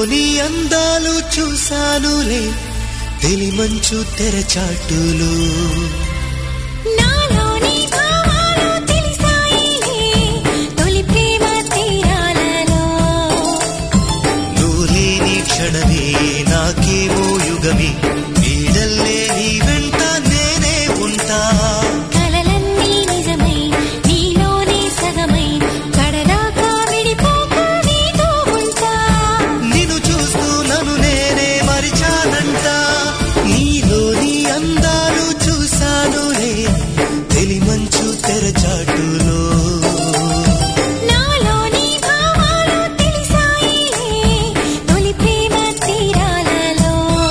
నీలోని అందాలు చూశానులే తెలిమంచు తెరచాటులు నాలోని భావాలు తెలిసాయిలే తొలి ప్రేమ తీరాలలో నువ్వు లేని క్షణమే నాకేమో యుగమే నీడల్లే నీ వెంట నేనే ఉంటా కలలన్నీ నిజమై నీలోనే సగమై కడదాకా విడిపోక నీతో ఉంటా నిన్ను చూస్తూ నన్ను నేనే మరిచానంట నీలోని అందాలు చూశానులే తెలిమంచు తెరచాటులో నాలోని భావాలు తెలిసాయిలే తొలి ప్రేమ తీరాలలో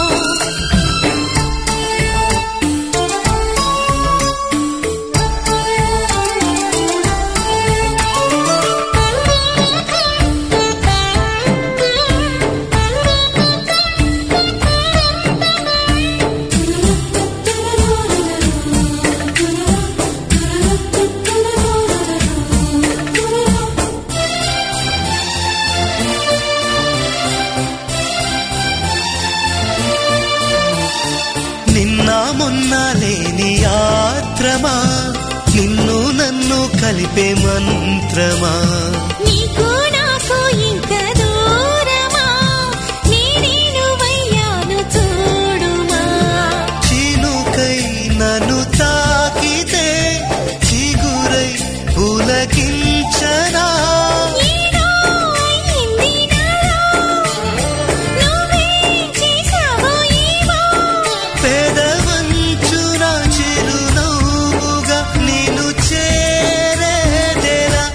నిన్న మొన్న లేని యాత్రమా నిన్ను నన్ను కలిపే మంత్రమా నీకు నాకు ఇంక దూరమా నేనేను వయ్యాను చూడుమా చినుకై నన్ను తాకితే చిగురై పులకించనా ఏదో అయింది నాలో నువ్వే చేసావో ఏమో పెదవంచున చిరునవ్వుగా నిన్ను చేరేదేలా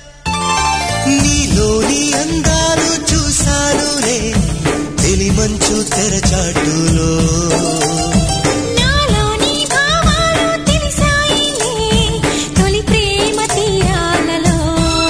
నీలోని అందాలు చూశానులే తెలిమంచు తెరచాటులో నాలోని భావాలు తెలిసాయిలే తొలి ప్రేమ తీరాలలో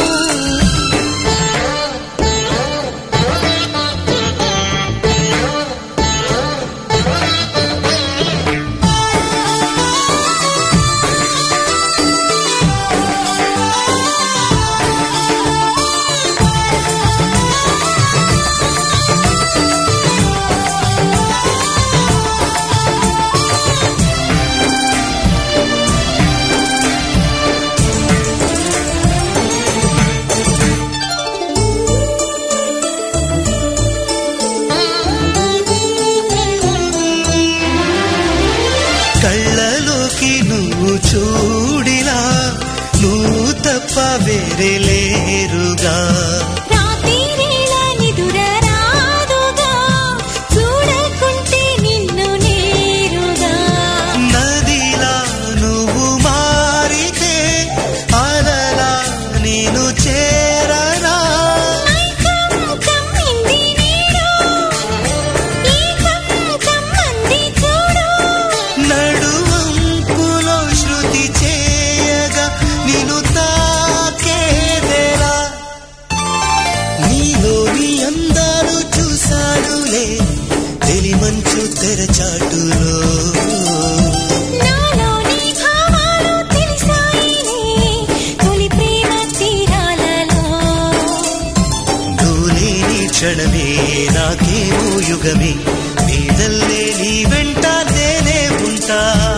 కళ్ళలోకి నువ్వు చూడిలా నువ్వు తప్ప వేరే లేరుగా రాత్రివేళ నిదుర రాదుగా చూడకుంటే నిన్ను నేరుగా నదిలా నువ్వు మారితే అలలా నేను చేరనా మైకం కమ్మింది నీడు ఏకం కమ్మంది చూడు నడువంకులో శృతి చేయగా నిన్ను తాకేదేలా నీలోని అందాలు చూశానులే తెలిమంచు తెరచాటులో నాలోని భావాలు తెలిసాయిలే తొలి ప్రేమ తీరాలలో దూలేని క్షణమే నాకేమో యుగమే నీడల్లే నీ వెంట నేనే ఉంటా